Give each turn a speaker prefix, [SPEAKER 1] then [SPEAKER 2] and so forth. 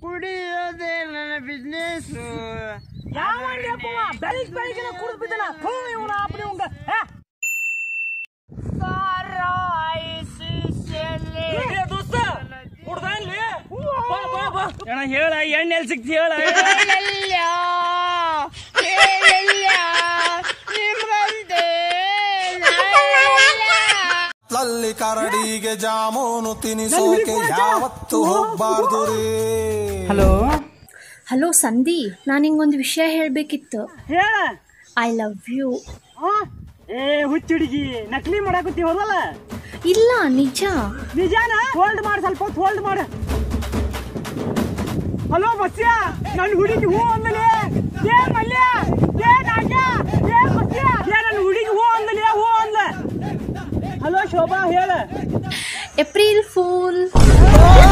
[SPEAKER 1] ಕುಡಿಯೋದೇ ನನ್ನ ಬಿಸ್ನೆಸ್
[SPEAKER 2] ಯಾವ ಬೆಳಿಗ್ ಬೆಳಿಗ್ಗೆ ಕುಡಿದ್ ಬಿದ್ದನ ಥೂ ಇವನ ಅಪ್ಪನಿ ಉಂಗ ದೋಸ್ತ ಕುಡ್ದಾನ್ಲಿ ಬಾ ಬಾ ಬಾ ಅಣ್ಣ ಹೇಳ ಎಣ್ಣೆ ಎಲ್ಲಿ ಸಿಕ್ತಿ ಹೇಳ
[SPEAKER 3] ಲಲ್ಲಿ ಕರಡಿಗೆ ಜಾಮೂನು ತಿನಿಸೋಕೆ ಯಾವತ್ತು ಹೋಗ್ಬಾರ್ದು ರೀ
[SPEAKER 2] ಹಲೋ
[SPEAKER 4] ಹಲೋ ಸಂಧಿ ನಾನು ಹಿಂಗೊಂದು ವಿಷಯ ಹೇಳಬೇಕಿತ್ತು
[SPEAKER 2] ಹೇಳ
[SPEAKER 4] ಐ ಲವ್ ಯು
[SPEAKER 2] ಏ ಹುಚ್ಚುಡುಗಿ ನಕಲಿ ಮಾಡಾಕತ್ತಿ ಹೋದಲ್ಲ
[SPEAKER 4] ಇಲ್ಲ ನಿಜ
[SPEAKER 2] ನಿಜಾನ ಹೋಲ್ಡ್ ಮಾಡು ಸ್ವಲ್ಪ ಹೊತ್ತು ಹೋಲ್ಡ್ ಮಾಡು ಹಲೋ ಮತ್ಸ್ಯ ನನ್ನ ಹುಡುಗಿ ಹೂ ಅಂದಲೇ ಏ ಮಲ್ಯ ಏ ನಾಗ್ಯ ಏ ಮತ್ಸ್ಯ ಏ ನನ್ನ ಹುಡುಗಿ ಹೂ ಅಂದಲೇ ಹೂ ಅಂದ ಹಲೋ ಶೋಭಾ ಹೇಳ
[SPEAKER 4] ಏಪ್ರಿಲ್ ಫೂಲ್